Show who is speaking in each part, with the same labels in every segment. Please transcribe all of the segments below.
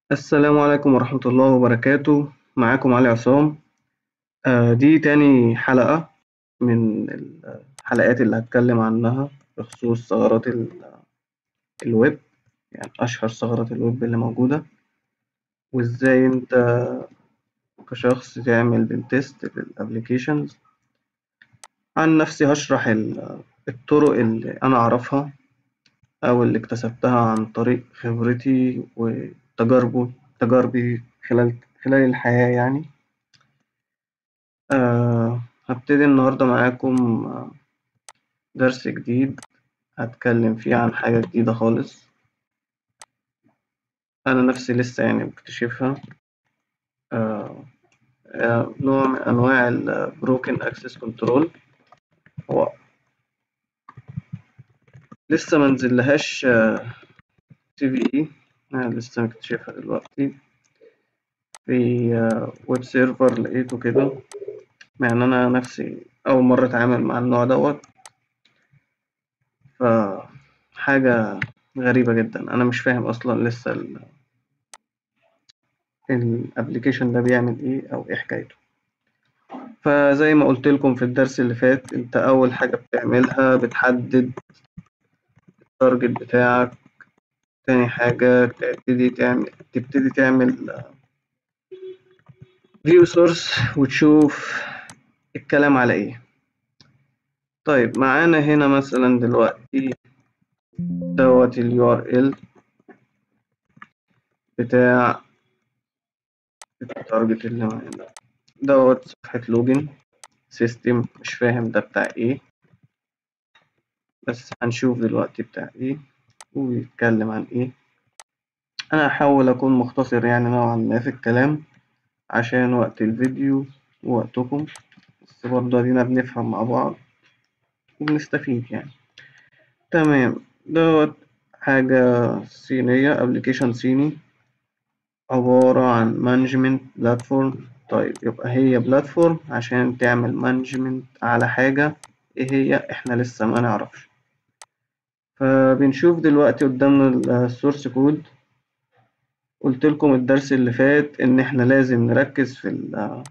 Speaker 1: السلام عليكم ورحمة الله وبركاته معاكم علي عصام آه، دي تاني حلقة من الحلقات اللي هتكلم عنها بخصوص ثغرات ال- الويب يعني أشهر ثغرات الويب اللي موجودة وإزاي أنت كشخص تعمل بنتست للأبليكيشنز عن نفسي هشرح ال- الطرق اللي أنا أعرفها أو اللي اكتسبتها عن طريق خبرتي وتجاربي تجاربي خلال خلال الحياة يعني آه هبتدي النهاردة معاكم آه، درس جديد هتكلم فيه عن حاجة جديدة خالص أنا نفسي لسه يعني مكتشفها آه آه، نوع من أنواع ال Broken Access Control هو لسه منزلهاش سي في إي أنا لسه مكتشفها دلوقتي في ويب سيرفر لقيته كده مع إن أنا نفسي أول مرة أتعامل مع النوع دوت فحاجة غريبة جدا أنا مش فاهم أصلا لسه ال الابلكيشن ده بيعمل ايه او ايه حكايته فزي ما قلت لكم في الدرس اللي فات انت اول حاجة بتعملها بتحدد التارجت بتاعك تاني حاجة تبتدي تعمل تبتدي تعمل فيو سورس وتشوف الكلام على ايه طيب معانا هنا مثلا دلوقتي دوت اليو ار ال بتاع التارجت اللي معانا دوت صفحة لوجن سيستم مش فاهم ده بتاع ايه بس هنشوف دلوقتي بتاع ايه ويتكلم عن ايه انا هحاول اكون مختصر يعني نوعا ما في الكلام عشان وقت الفيديو ووقتكم بس برضه ادينا بنفهم مع بعض وبنستفيد يعني تمام دوت حاجة صينية ابلكيشن صيني عبارة عن مانجمنت بلاتفورم طيب يبقى هي بلاتفورم عشان تعمل مانجمنت على حاجة ايه هي احنا لسه ما نعرفش فبنشوف دلوقتي قدامنا السورس كود قلت لكم الدرس اللي فات ان احنا لازم نركز في ال-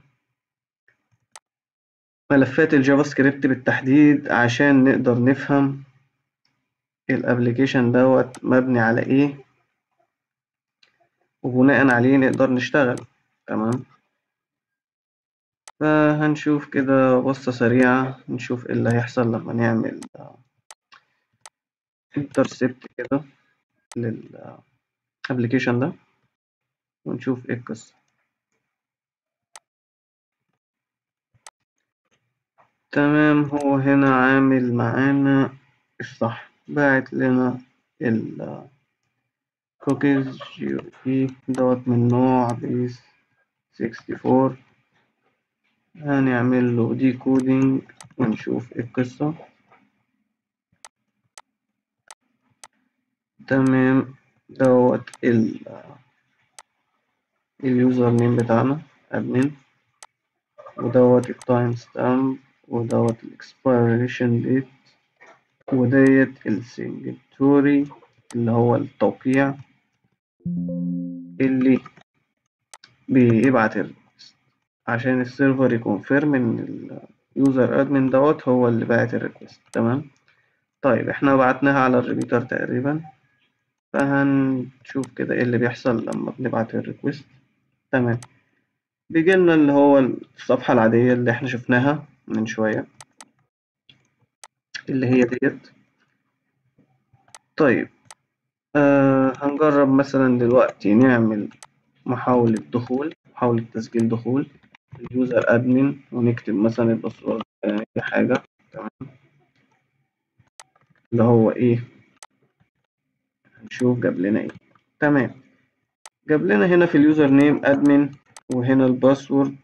Speaker 1: ملفات الجافا سكريبت بالتحديد عشان نقدر نفهم الابليكيشن دوت مبني على ايه وبناء عليه نقدر نشتغل تمام فهنشوف كده بصة سريعة نشوف ايه اللي هيحصل لما نعمل انترسبت كده للابليكيشن ده ونشوف ايه القصة تمام هو هنا عامل معانا الصح باعت لنا ال cookies GOP دوت من نوع بيس 64 هنعمل له decoding ونشوف ايه القصة تمام دوت ال اليوزر نيم بتاعنا admin ودوت التايم ستامب ودوت الاكسبيريشن ديت وديت السيجنتوري اللي هو التوقيع اللي بيبعت الريكوست عشان السيرفر يكونفيرم ان اليوزر ادمن دوت هو اللي بعت الريكوست تمام طيب احنا بعتناها على الريبيتر تقريبا فهنشوف كده ايه اللي بيحصل لما بنبعت الريكوست تمام بيجيلنا اللي هو الصفحة العادية اللي احنا شفناها من شوية اللي هي ديت طيب آه هنجرب مثلا دلوقتي نعمل محاولة دخول محاولة تسجيل دخول اليوزر ادمن ونكتب مثلا الباسورد اي حاجة تمام اللي هو ايه هنشوف جاب لنا ايه تمام جاب لنا هنا في اليوزر نيم ادمن وهنا الباسورد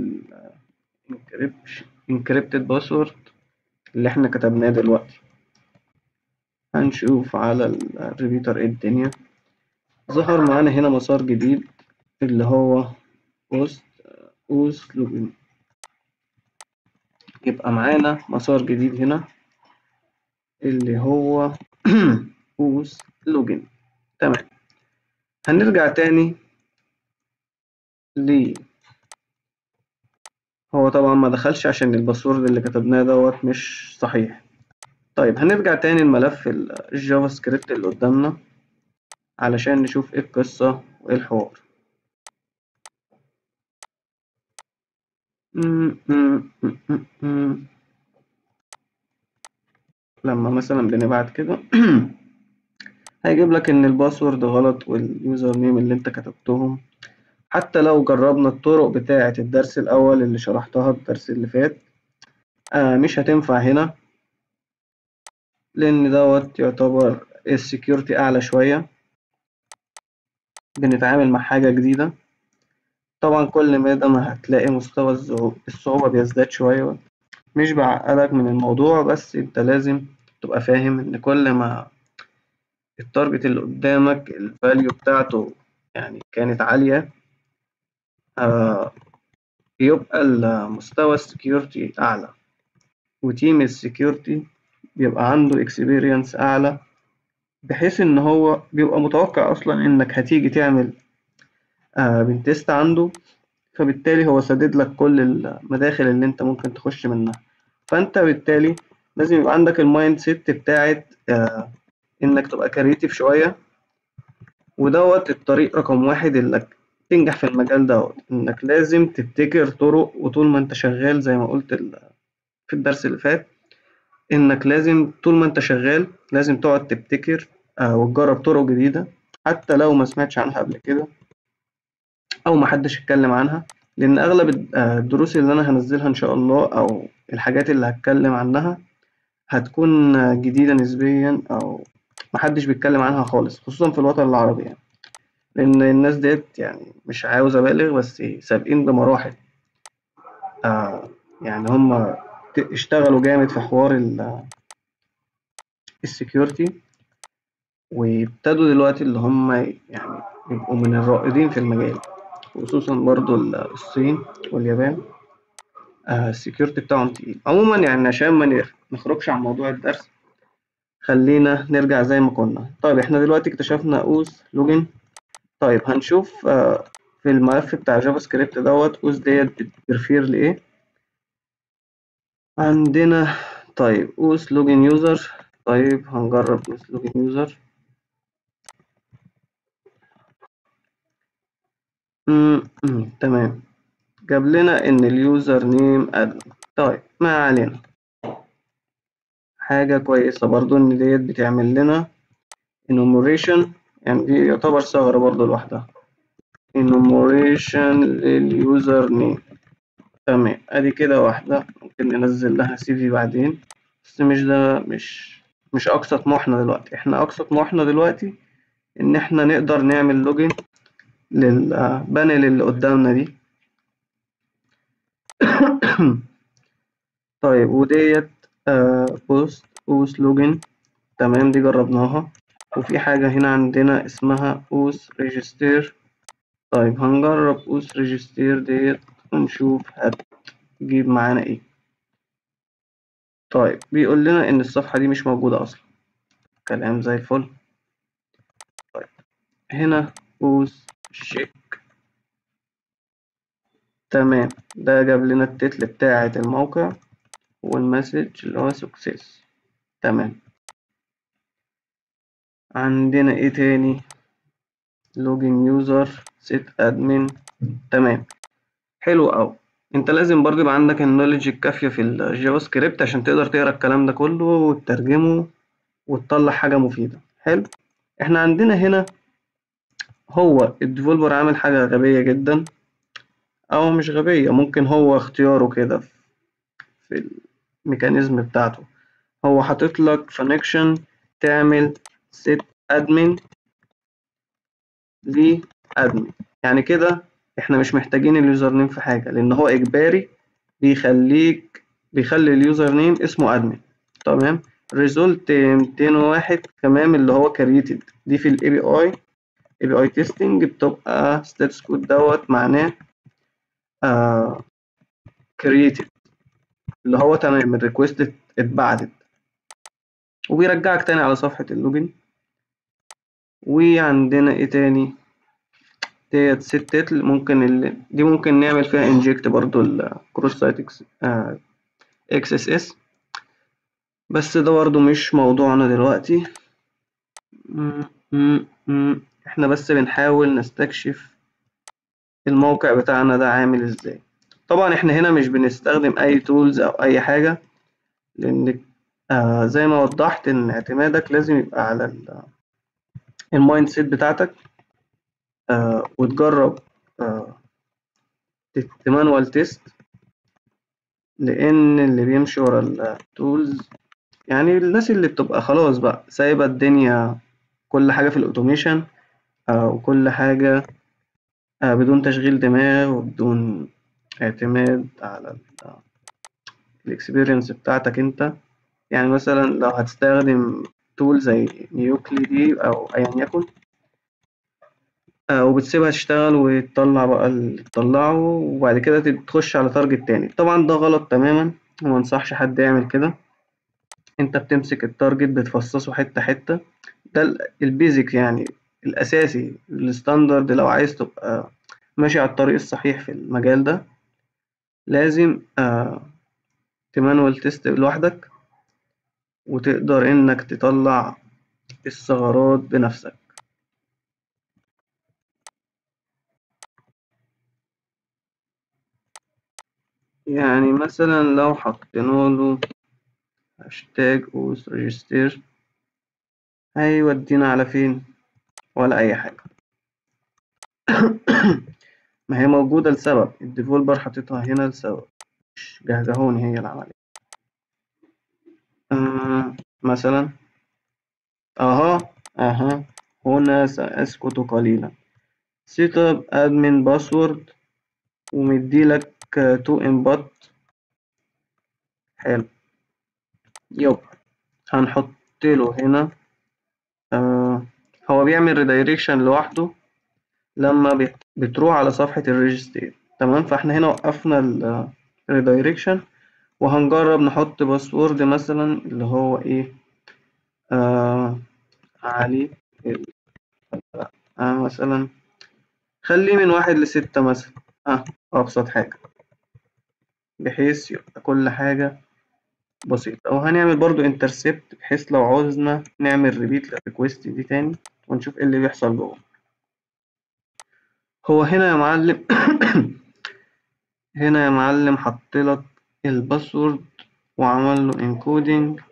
Speaker 1: انكريبتد باسورد اللي احنا كتبناه دلوقتي هنشوف على الريبيتر ايه الدنيا ظهر معانا هنا مسار جديد اللي هو بوست اوس لوجن يبقى معانا مسار جديد هنا اللي هو اوس لوجن تمام هنرجع تاني لي هو طبعا ما دخلش عشان الباسورد اللي كتبناه دوت مش صحيح طيب هنرجع تاني لملف الجافا سكريبت اللي قدامنا علشان نشوف ايه القصة وايه الحوار م- م- م- م- م. لما مثلا بنبعت كده هيجيب لك ان الباسورد غلط واليوزر نيم اللي انت كتبتهم حتى لو جربنا الطرق بتاعة الدرس الأول اللي شرحتها الدرس اللي فات آه مش هتنفع هنا لأن دوت يعتبر السكيورتي أعلى شوية بنتعامل مع حاجة جديدة طبعا كل مادة ما هتلاقي مستوى الزعو- الصعوبة بيزداد شوية مش بعقدك من الموضوع بس انت لازم تبقى فاهم ان كل ما التارجت اللي قدامك الفاليو بتاعته يعني كانت عالية آه بيبقى المستوى السكيورتي أعلى وتيم السكيورتي بيبقى عنده اكسبيرينس أعلى بحيث إن هو بيبقى متوقع أصلا إنك هتيجي تعمل آه بنتست عنده فبالتالي هو سدد لك كل المداخل اللي أنت ممكن تخش منها فأنت بالتالي لازم يبقى عندك المايند سيت بتاعت آه إنك تبقى كريتيف شوية ودوت الطريق رقم واحد إنك تنجح في المجال دوت إنك لازم تبتكر طرق وطول ما أنت شغال زي ما قلت ال- في الدرس اللي فات إنك لازم طول ما أنت شغال لازم تقعد تبتكر آه، وتجرب طرق جديدة حتى لو ما سمعتش عنها قبل كده أو ما حدش اتكلم عنها لأن أغلب الد- آه، الدروس اللي أنا هنزلها إن شاء الله أو الحاجات اللي هتكلم عنها هتكون آه، جديدة نسبيا أو محدش بيتكلم عنها خالص خصوصا في الوطن العربي يعني لأن الناس ديت يعني مش عاوز أبالغ بس سابقين بمراحل آه يعني هم ت- اشتغلوا جامد في حوار ال- السكيورتي وابتدوا دلوقتي اللي هم يعني يبقوا من الرائدين في المجال خصوصا برضو ال- الصين واليابان آه السكيورتي بتاعهم تقيل عموما يعني عشان ما نخ- نخرجش عن موضوع الدرس خلينا نرجع زي ما كنا طيب احنا دلوقتي اكتشفنا اوس لوجن طيب هنشوف آه في الملف بتاع جافا سكريبت دوت اوس ديت بترفير لايه عندنا طيب اوس لوجن يوزر طيب هنجرب اوس لوجن يوزر م- م- تمام جاب لنا ان اليوزر نيم ادمن طيب ما علينا حاجة كويسة برضو ان ديت بتعمل لنا enumeration يعني دي يعتبر ثغرة برضو لوحدها enumeration لليوزر نيم تمام ادي كده واحدة ممكن ننزل لها سي في بعدين بس مش ده مش مش اقصى طموحنا دلوقتي احنا اقصى طموحنا دلوقتي ان احنا نقدر نعمل لوجن للبانل اللي قدامنا دي طيب وديت بوست اوس لوجن تمام دي جربناها وفي حاجة هنا عندنا اسمها اوس ريجستير طيب هنجرب اوس ريجستير ديت ونشوف هتجيب معانا ايه طيب بيقول لنا ان الصفحة دي مش موجودة اصلا كلام زي الفل طيب هنا اوس شيك تمام ده جاب لنا التتل بتاعة الموقع والمسج اللي هو سكسيس تمام عندنا ايه تاني لوجن يوزر سيت ادمن تمام حلو أوي انت لازم برضه يبقى عندك النولج الكافية في الجافا سكريبت عشان تقدر تقرا الكلام ده كله وتترجمه وتطلع حاجة مفيدة حلو احنا عندنا هنا هو الديفولبر عامل حاجة غبية جدا او مش غبية ممكن هو اختياره كده في الميكانيزم بتاعته هو حاطط لك فانكشن تعمل set admin ل admin يعني كده احنا مش محتاجين اليوزر نيم في حاجة لان هو اجباري بيخليك بيخلي اليوزر نيم اسمه admin تمام result 201 كمان اللي هو created دي في الاي بي اي اي بي اي تيستنج بتبقى status code دوت معناه آه created اللي هو تمام الريكوست اتبعتت وبيرجعك تاني على صفحة اللوجن وعندنا ايه تاني ديت set title ممكن ال... دي ممكن نعمل فيها inject برضو ال cross site آه XSS بس ده برضو مش موضوعنا دلوقتي م- م- م- احنا بس بنحاول نستكشف الموقع بتاعنا ده عامل ازاي طبعا احنا هنا مش بنستخدم اي تولز او اي حاجة لان آه زي ما وضحت ان اعتمادك لازم يبقى على ال- المايند سيت بتاعتك آه وتجرب آه تمانوال تيست لان اللي بيمشي ورا التولز يعني الناس اللي بتبقى خلاص بقى سايبة الدنيا كل حاجة في الأوتوميشن آه، وكل حاجة آه، بدون تشغيل دماغ وبدون اعتماد على الاكسبيرينس بتاعتك انت يعني مثلا لو هتستخدم تول زي نيوكلي دي أو أيا يكن آه، وبتسيبها تشتغل وتطلع بقى اللي تطلعه وبعد كده تخش على تارجت تاني طبعا ده غلط تماما وما انصحش حد يعمل كده انت بتمسك التارجت بتفصصه حتة حتة ده ال- البيزك يعني الأساسي الستاندرد لو عايز تبقى ماشي على الطريق الصحيح في المجال ده لازم آه تمانوال تيست لوحدك وتقدر إنك تطلع الثغرات بنفسك يعني مثلا لو حطينا له هاشتاج اوث ريجستير هيودينا على فين ولا أي حاجة ما هي موجودة لسبب الديفولبر حاططها هنا لسبب مش جهجهوني هي العملية آه مثلا أها أها هنا سأسكت قليلا سيت اب ادمن باسورد ومديلك تو انبوت حلو يبقى هنحط له هنا آه هو بيعمل ريدايركشن لوحده لما بت- بتروح على صفحة الريجستير تمام فاحنا هنا وقفنا الريدايركشن وهنجرب نحط باسورد مثلا اللي هو ايه آه علي آه مثلا خليه من واحد لستة مثلا اه أبسط حاجة بحيث يبقى كل حاجة بسيطة وهنعمل برضو انترسبت بحيث لو عوزنا نعمل ريبيت للريكوست دي تاني ونشوف ايه اللي بيحصل جوه هو هنا يا معلم هنا يا معلم حطلك الباسورد وعمل له انكودنج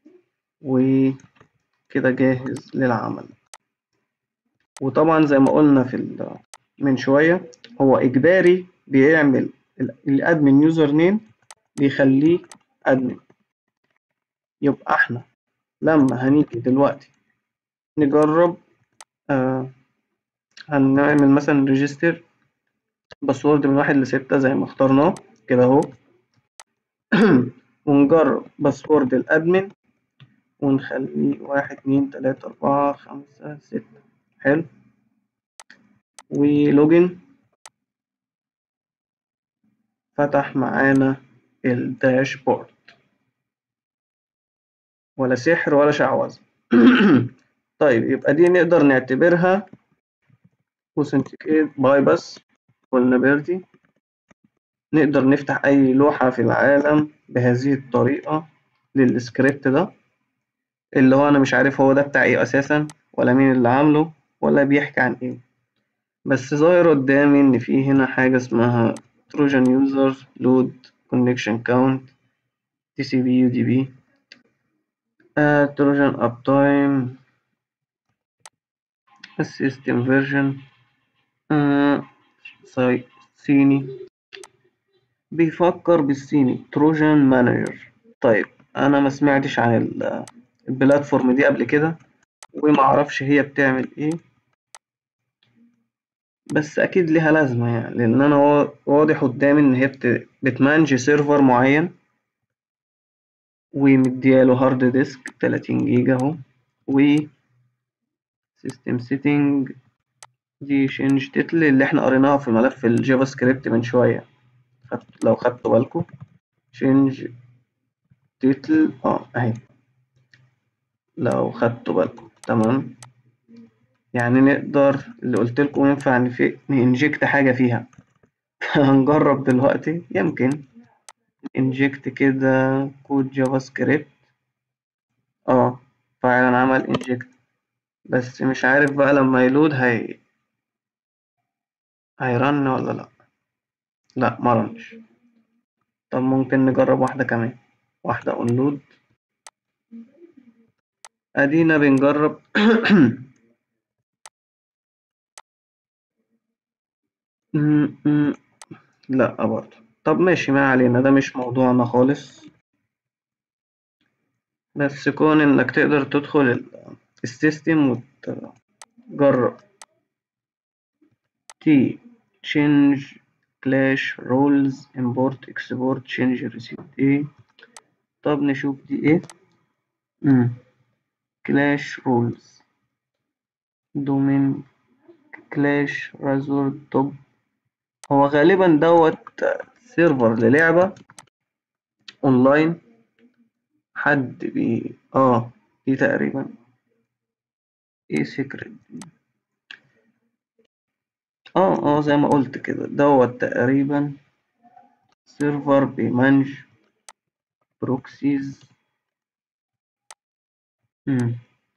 Speaker 1: وكده جاهز للعمل وطبعا زي ما قلنا في ال- من شوية هو إجباري بيعمل الادمن يوزر نيم بيخليه ادمن يبقى احنا لما هنيجي دلوقتي نجرب آه هنعمل مثلا ريجستر باسورد من واحد لستة زي ما اخترناه كده اهو ونجرب باسورد الادمن ونخليه واحد اتنين تلاتة أربعة خمسة ستة حلو ولوجن فتح معانا الداشبورد ولا سحر ولا شعوذة طيب يبقى دي نقدر نعتبرها authenticate باي بس vulnerability نقدر نفتح أي لوحة في العالم بهذه الطريقة للسكريبت ده اللي هو أنا مش عارف هو ده بتاع إيه أساسا ولا مين اللي عامله ولا بيحكي عن إيه بس ظاهر قدامي إن في هنا حاجة اسمها Trojan User Load Connection Count TCP UDP uh, Trojan Uptime System Version uh, صيني بيفكر بالصيني تروجان مانجر طيب انا ما سمعتش عن ال- البلاتفورم دي قبل كده وما اعرفش هي بتعمل ايه بس اكيد ليها لازمه يعني لان انا وا- واضح قدامي ان هي بت- بتمانج سيرفر معين ومدياله هارد ديسك 30 جيجا اهو و سيستم سيتنج دي شينج تتل اللي احنا قريناها في ملف الجافا سكريبت من شويه خدت لو خدتوا بالكم change تيتل اه اهي لو خدتوا بالكم تمام يعني نقدر اللي قلت لكم ينفع نفي- نinject حاجة فيها هنجرب دلوقتي يمكن inject كده كود جافا سكريبت اه فعلا عمل inject بس مش عارف بقى لما يلود هي هيرن ولا لأ لأ مرنش طب ممكن نجرب واحدة كمان واحدة اونلود ادينا بنجرب م- م- لا برضه طب ماشي ما علينا ده مش موضوعنا خالص بس كون انك تقدر تدخل ال- السيستم وتجرب تي change clash roles import export change receipt ايه طب نشوف دي ايه مم. clash roles domain clash razor top هو غالبا دوت سيرفر للعبة اونلاين حد بي اه دي تقريبا ايه سيكريت اه اه زي ما قلت كده دوت تقريبا سيرفر بيمانج بروكسيز مم.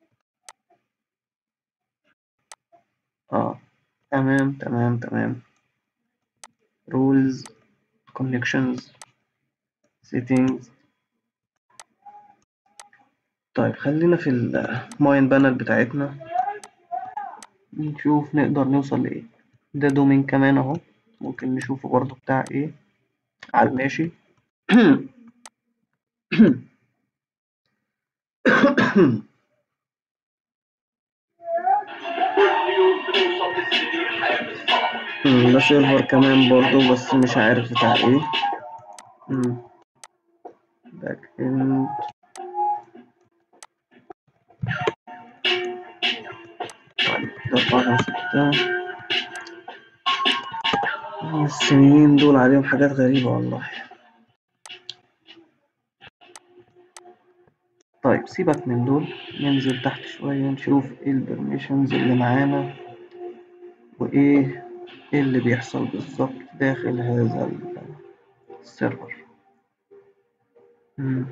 Speaker 1: اه تمام تمام تمام rules connections settings طيب خلينا في الماين بانل بتاعتنا نشوف نقدر نوصل لإيه ده دومين كمان اهو ممكن نشوفه برضو بتاع ايه على الماشي مم، ده سيرفر كمان برضو بس مش عارف بتاع ايه مم. باك اند طيب ده أربعة ستة الصينيين دول عليهم حاجات غريبة والله طيب سيبك من دول ننزل تحت شوية نشوف ايه البرميشنز اللي معانا وايه ايه اللي بيحصل بالظبط داخل هذا ال- السيرفر مم.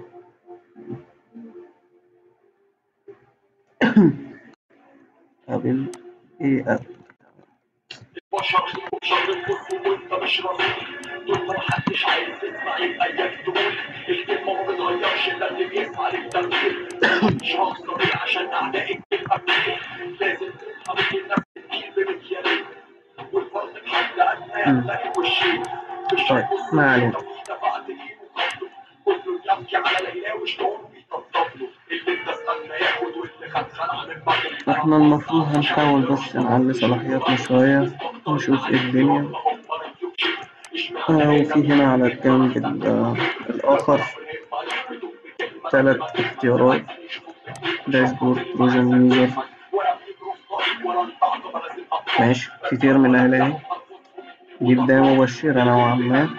Speaker 1: قبل ايه قبل
Speaker 2: بشر وشر الكفر وانت مش رصيد طول ما محدش عايز يسمع يبقى اياك تقول الكلمه ما بتغيرش ده اللي بيسمع للتمثيل مش هخسر عشان اعداء الكلمه بتقول لازم تفهم ان الناس كتير بمكيالين والفرق بحد ادنى
Speaker 1: مم.
Speaker 2: يلاقي وشين مش
Speaker 1: طيب ما علينا
Speaker 2: دفعت ايده وخده كله يبكي على ليلى وشلون بيطبطب له اللي انت استنى ياخد واللي خد خلع من بعد
Speaker 1: احنا المفروض هنحاول بس نعلي صلاحياتنا شوية ونشوف ايه الدنيا آه وفي هنا على الجنب ال- الآخر ثلاث اختيارات داشبورد بروجن يوزر ماشي في تيرمينال اهي دي بداية مبشرة نوعا ما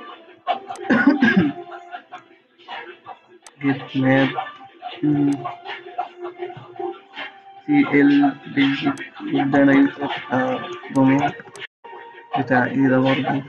Speaker 1: جيت ماب سي ال بيجيت بداية يوزر آه دومين بتاع ايه ده برضه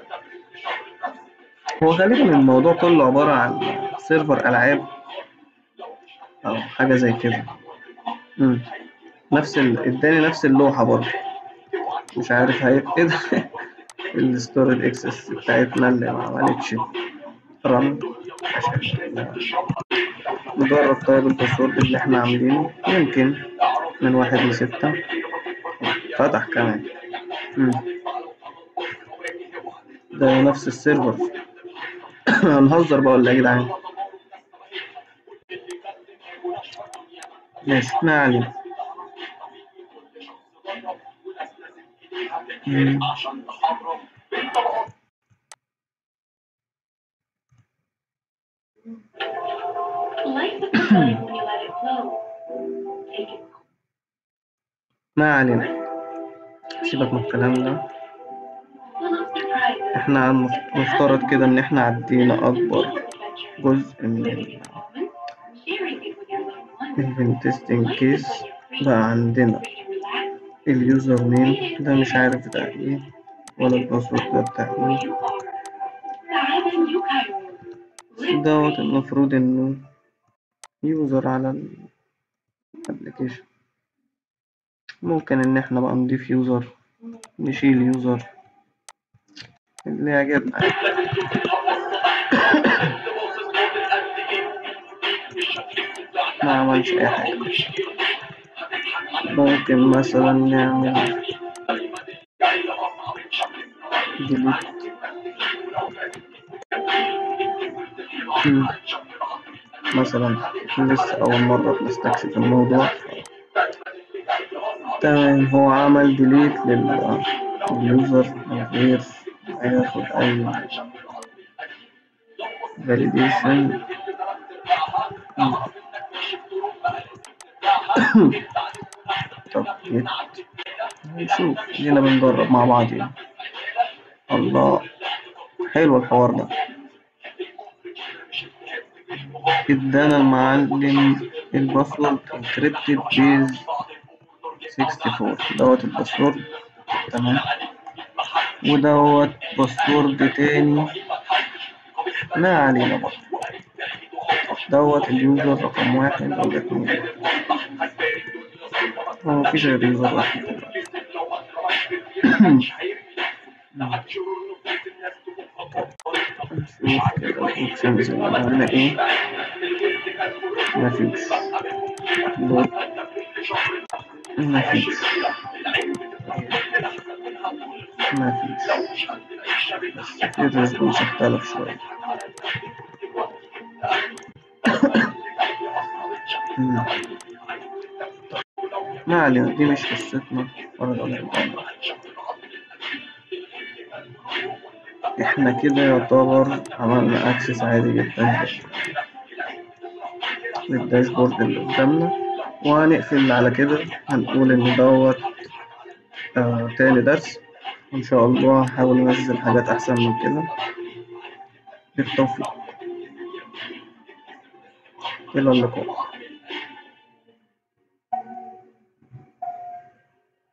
Speaker 1: هو غالبا الموضوع كله عبارة عن سيرفر ألعاب أو حاجة زي كده مم. نفس ال... اداني نفس اللوحة برضه مش عارف هي ايه ده الستورج اكسس بتاعتنا اللي ما عملتش رن عشان نجرب طيب الباسورد اللي احنا عاملينه يمكن من واحد لستة فتح كمان مم. ده نفس السيرفر هنهزر بقى ولا ايه يا جدعان ماشي ما علينا مم.
Speaker 3: Like the flame when you let it flow. Take it
Speaker 1: ما علينا سيبك من الكلام ده
Speaker 3: full of surprises.
Speaker 1: احنا المف- مفترض كده ان احنا عدينا اكبر جزء من ال
Speaker 3: Sharing it with your loved ones.
Speaker 1: البنتستنج كيس بقى عندنا اليوزر نيم ده مش عارف بتاع ايه ولا الباسورد ده بتاع ايه
Speaker 3: سعادة نيو كايرو
Speaker 1: دوت المفروض انه يوزر على الابليكيشن ممكن ان احنا بقى نضيف يوزر نشيل يوزر اللي يعجبنا يعني. ما عملش اي حاجة ممكن مثلا نعمل delete مم. مثلا لسه أول مرة بنستكشف الموضوع تمام هو عمل ديليت لليوزر من غير ما ياخد أي validation مم. طب جيت نشوف جينا بنجرب مع بعض يعني الله حلو الحوار ده ادانا المعلم الباسورد انكريبتد بيز 64 دوت الباسورد تمام ودوت باسورد تاني ما علينا برضه دوت اليوزر رقم واحد ولا اتنين هو مفيش غير يوزر واحد نشوف كده الاوبشنز اللي عندنا ايه مفيش دوت مفيش مفيش بس في الريسبونس اختلف شوية مم. ما علينا دي مش قصتنا ولا الأمر الأمر احنا كده يعتبر عملنا اكسس عادي جدا للداشبورد اللي قدامنا وهنقفل على كده هنقول ان دوت آه تاني درس ان شاء الله هحاول انزل حاجات احسن من كده بالتوفيق الى اللقاء